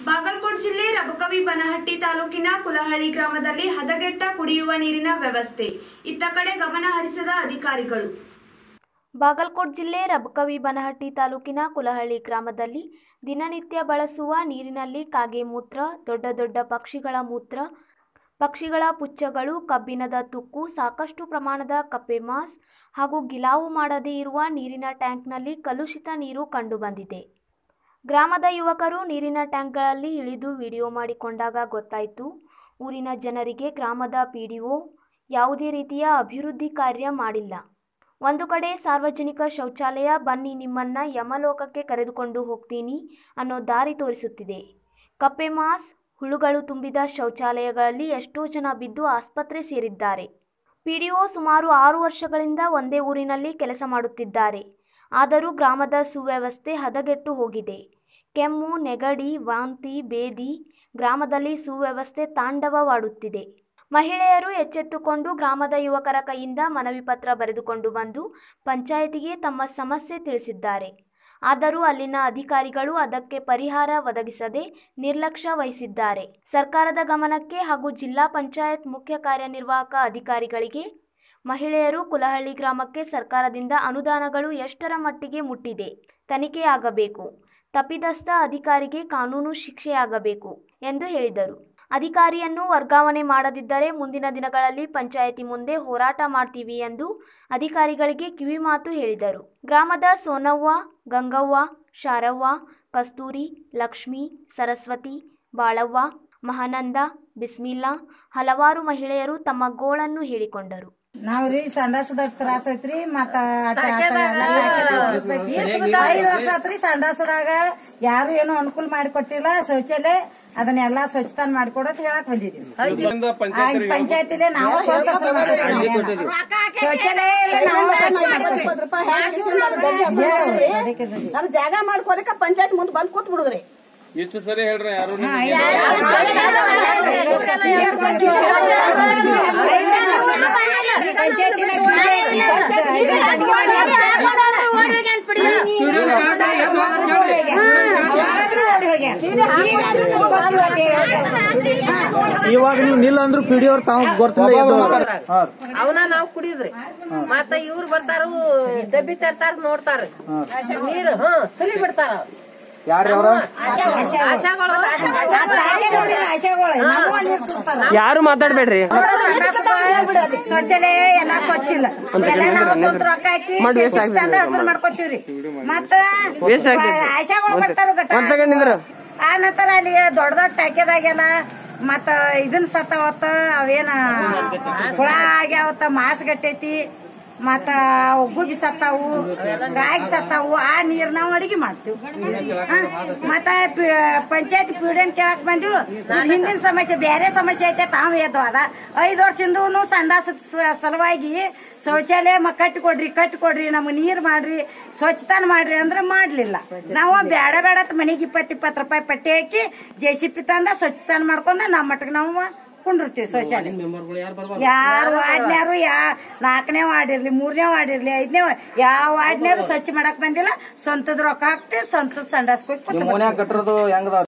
ಬಾಗಲಕೋಟ್ ಜಿಲ್ಲೆ ರಬಕವಿ ಬನಹಟ್ಟಿ ತಾಲೂಕಿನ ಕುಲಹಳ್ಳಿ ಗ್ರಾಮದಲ್ಲಿ ಹದಗೆಟ್ಟ ಕುಡಿಯುವ ನೀರಿನ ವ್ಯವಸ್ಥೆ ಇತ್ತ ಕಡೆ ಗಮನ ಹರಿಸದ ಅಧಿಕಾರಿಗಳು ಬಾಗಲಕೋಟ್ ಜಿಲ್ಲೆ ರಬಕವಿ ಬನಹಟ್ಟಿ ತಾಲೂಕಿನ ಕುಲಹಳ್ಳಿ ಗ್ರಾಮದಲ್ಲಿ ದಿನನಿತ್ಯ ಬಳಸುವ ನೀರಿನಲ್ಲಿ ಕಾಗೆ ಮೂತ್ರ ದೊಡ್ಡ ದೊಡ್ಡ ಪಕ್ಷಿಗಳ ಮೂತ್ರ ಪಕ್ಷಿಗಳ ಪುಚ್ಚಗಳು ಕಬ್ಬಿಣದ ತುಕ್ಕು ಸಾಕಷ್ಟು ಪ್ರಮಾಣದ ಕಪ್ಪೆ ಮಾಸ್ ಹಾಗೂ ಗಿಲಾವು ಮಾಡದೇ ಇರುವ ನೀರಿನ ಟ್ಯಾಂಕ್ನಲ್ಲಿ ಕಲುಷಿತ ನೀರು ಕಂಡುಬಂದಿದೆ ಗ್ರಾಮದ ಯುವಕರು ನೀರಿನ ಟ್ಯಾಂಕ್ಗಳಲ್ಲಿ ಇಳಿದು ವಿಡಿಯೋ ಮಾಡಿಕೊಂಡಾಗ ಗೊತ್ತಾಯಿತು ಊರಿನ ಜನರಿಗೆ ಗ್ರಾಮದ ಪಿಡಿಒ ಯಾವುದೇ ರೀತಿಯ ಅಭಿವೃದ್ಧಿ ಕಾರ್ಯ ಮಾಡಿಲ್ಲ ಒಂದು ಕಡೆ ಸಾರ್ವಜನಿಕ ಶೌಚಾಲಯ ಬನ್ನಿ ನಿಮ್ಮನ್ನ ಯಮಲೋಕಕ್ಕೆ ಕರೆದುಕೊಂಡು ಹೋಗ್ತೀನಿ ಅನ್ನೋ ದಾರಿ ತೋರಿಸುತ್ತಿದೆ ಕಪ್ಪೆ ಮಾಸ್ ಹುಳುಗಳು ತುಂಬಿದ ಶೌಚಾಲಯಗಳಲ್ಲಿ ಎಷ್ಟೋ ಜನ ಬಿದ್ದು ಆಸ್ಪತ್ರೆ ಸೇರಿದ್ದಾರೆ ಪಿಡಿಒ ಸುಮಾರು ಆರು ವರ್ಷಗಳಿಂದ ಒಂದೇ ಊರಿನಲ್ಲಿ ಕೆಲಸ ಮಾಡುತ್ತಿದ್ದಾರೆ ಆದರೂ ಗ್ರಾಮದ ಸುವ್ಯವಸ್ಥೆ ಹದಗೆಟ್ಟು ಹೋಗಿದೆ ಕೆಮ್ಮು ನೆಗಡಿ ವಾಂತಿ ಬೇದಿ ಗ್ರಾಮದಲ್ಲಿ ಸುವ್ಯವಸ್ಥೆ ತಾಂಡವವಾಡುತ್ತಿದೆ ಮಹಿಳೆಯರು ಎಚ್ಚೆತ್ತುಕೊಂಡು ಗ್ರಾಮದ ಯುವಕರ ಕೈಯಿಂದ ಮನವಿ ಪತ್ರ ಬರೆದುಕೊಂಡು ಬಂದು ಪಂಚಾಯಿತಿಗೆ ತಮ್ಮ ಸಮಸ್ಯೆ ತಿಳಿಸಿದ್ದಾರೆ ಆದರೂ ಅಲ್ಲಿನ ಅಧಿಕಾರಿಗಳು ಅದಕ್ಕೆ ಪರಿಹಾರ ಒದಗಿಸದೆ ನಿರ್ಲಕ್ಷ್ಯ ವಹಿಸಿದ್ದಾರೆ ಸರ್ಕಾರದ ಗಮನಕ್ಕೆ ಹಾಗೂ ಜಿಲ್ಲಾ ಪಂಚಾಯತ್ ಮುಖ್ಯ ಕಾರ್ಯನಿರ್ವಾಹಕ ಅಧಿಕಾರಿಗಳಿಗೆ ಮಹಿಳೆಯರು ಕುಲಹಳ್ಳಿ ಗ್ರಾಮಕ್ಕೆ ಸರ್ಕಾರದಿಂದ ಅನುದಾನಗಳು ಎಷ್ಟರ ಮಟ್ಟಿಗೆ ಮುಟ್ಟಿದೆ ತನಿಖೆ ಆಗಬೇಕು ತಪ್ಪಿದಸ್ಥ ಅಧಿಕಾರಿಗೆ ಕಾನೂನು ಶಿಕ್ಷೆಯಾಗಬೇಕು ಎಂದು ಹೇಳಿದರು ಅಧಿಕಾರಿಯನ್ನು ವರ್ಗಾವಣೆ ಮಾಡದಿದ್ದರೆ ಮುಂದಿನ ದಿನಗಳಲ್ಲಿ ಪಂಚಾಯಿತಿ ಮುಂದೆ ಹೋರಾಟ ಮಾಡ್ತೀವಿ ಎಂದು ಅಧಿಕಾರಿಗಳಿಗೆ ಕಿವಿಮಾತು ಹೇಳಿದರು ಗ್ರಾಮದ ಸೋನವ್ವ ಗಂಗವ್ವ ಶಾರವ್ವ ಕಸ್ತೂರಿ ಲಕ್ಷ್ಮಿ ಸರಸ್ವತಿ ಬಾಳವ್ವ ಮಹಾನಂದ ಬಿಸ್ಮಿಲ್ಲಾ ಹಲವಾರು ಮಹಿಳೆಯರು ತಮ್ಮ ಗೋಳನ್ನು ಹೇಳಿಕೊಂಡರು ನಾವ್ರಿ ಸಂಡಾಸದ ತ್ರಾಸ ಐತ್ರಿ ಮತ್ತ ಆಟ ಆಟ ಎಲ್ಲ ಐತಿ. ಐದ್ ವರ್ಷ ಆತ್ರಿ ಸಂಡಾಸದಾಗ ಯಾರು ಏನು ಅನುಕೂಲ ಮಾಡಿಕೊಟ್ಟಿಲ್ಲ ಶೌಚಾಲಯ ಅದನ್ನೆಲ್ಲಾ ಸ್ವಚ್ಛತಾನ ಮಾಡ್ಕೊಡತ್ ಹೇಳಕ್ ಬಂದಿದೀವಿ ಪಂಚಾಯತಿಲೆ ನಾವು ಸ್ವಂತ ಹೆಸ್ರು ಮಾಡಿದ್ವಿ. ಶೌಚಾಲಯ ಎಲ್ಲ ನಾವು ಸ್ವಚ್ಛ ಮಾಡ್ಕೊತೀವಿ. ಅದಕ್ಕೆ ಜೊತೆ. ನಮ್ ಜಾಗ ಮಾಡ್ಕೊಳಕ ಪಂಚಾಯತ್ ಮುಂದ್ ಬಂದ್ ಕೂತ್ ಬಿಡುದ್ರಿ ಇಷ್ಟು ಸರಿ ಹೇಳ್ರಿ ಯಾರು ಹಾ, ಐದು ಪಂಚಾಯತಿನ ಇವಾಗ ನೀವು ನಿಲ್ಲ ಅಂದ್ರು ಪಿ ಡಿ ಅವ್ರು ತಾವ್ ಗೊತ್ತಿಲ್ಲ ಎದ್ದು ಹೋಗ್ತಾರೆ. ಹಾ. ಅವನ ನಾವ್ ಕುಡಿಯುದ್ರಿ ಮತ್ತ ಇವ್ರು ಬರ್ತಾರ ದಬ್ಬಿ ತರ್ತಾರ ನೋಡ್ತಾರ ನೀರು ಹ್ಮ್ ಸುಲಿ ಬಿಡ್ತಾರ ಯಾರ್ ಅವ್ರ ಆಶಾಗಳು ಯಾರು ಮಾತಾಡ್ಬೇಡ್ರಿ ಶೌಚಾಲಯ ಎಲ್ಲ ಸ್ವಚ್ಛ ಇಲ್ಲ ಎಲ್ಲ ನಾವು ಸ್ವಂತ ರೊಕ್ಕ ಹಾಕಿ ಮಾಡಿ waste ಆಗ್ತದೆ. ತಂದ ಹೆಸರು ಮಾಡ್ಕೋತೀವ್ರಿ ಮತ್ತ Waste ಆಗ್ತೈತಿ. ಆಶಾಗಳು ಬರ್ತಾರ ಗಟ್ಟ ಒಂದ್ second ನಿಂದ್ರು. ಆ ನಂತರ ಅಲ್ಲಿ ದೊಡ್ಡ ದೊಡ್ಡ ಟಾಕ್ಯದಾಗೆಲ್ಲ ಮತ್ತ ಇದನ್ ಸತ್ತಾವತ್ತ ಅವೇನ ಹುಳ ಆಗ್ಯಾವತ್ತ ಮಾಸ್ ಗಟ್ಟೈತಿ ಮತ್ತ ಗುಬ್ಬಿ ಸತ್ತಾವು ಗಾಯಕ್ ಸತ್ತಾವು ಆ ನೀರ್ ನಾವು ಅಡಿಗೆ ಮಾಡ್ತೀವಿ ಹಾ? ಮತ್ತ ಪಂಚಾಯತ್ ಪೀಡಿಯನ್ ಕೇಳಕ್ ಬಂದಿವ್ ಇದ್ ಹಿಂದಿನ ಸಮಸ್ಯೆ ಬೇರೆ ಸಮಸ್ಯೆ ಐತೆ ತಾವ್ ಎದ್ದು ಅದ ಐದ್ ವರ್ಷದಿಂದ ಸಂಡಾಸ ಸ- ಸಲುವಾಗಿ ಶೌಚಾಲಯ ಮ ಕಟ್ಟಿಕೊಡ್ರಿ ಕಟ್ಟಿಕೊಡ್ರಿ ನಮ್ಗ್ ನೀರ್ ಮಾಡ್ರಿ ಸ್ವಚ್ಛತಾನ ಮಾಡ್ರಿ ಅಂದ್ರೆ ಮಾಡ್ಲಿಲ್ಲ ನಾವು ಬೇಡ ಬೇಡ ಮನೆಗೆ ಇಪ್ಪತ್ ಇಪ್ಪತ್ ರೂಪಾಯಿ ಪಟ್ಟಿ ಹಾಕಿ ಜೆ ಸಿ ಪಿ ತಂದ ಸ್ವಚ್ಛತಾನ ಮಾಡ್ಕೊಂಡ ನಮ್ಮ ಮಟ್ಟಿಗೆ ನಾವು ಕುಂಡಿರ್ತೀವಿ ಶೌಚಾಲಯ ಯಾರು ವಾರ್ಡ್ನ್ಯಾರು ಯಾ ನಾಲ್ಕನೇ ವಾರ್ಡ್ ಇರ್ಲಿ ಮೂರನೇ ವಾರ್ಡ್ ಇರ್ಲಿ ಐದನೇ ವಾರ್ಡ್ ಯಾವ ವಾರ್ಡ್ನ್ಯಾರು ಸ್ವಚ್ಛ ಮಾಡಕ್ ಬಂದಿಲ್ಲ ಸ್ವಂತದ ರೊಕ್ಕ ಹಾಕ್ತಿವಿ ಸ್ವಂತದ ಸಂಡಾಸ್ ನಿಮ್ ಮನ್ಯಾಗ ಕಟ್ಟಿರೋದು ಹೆಂಗದ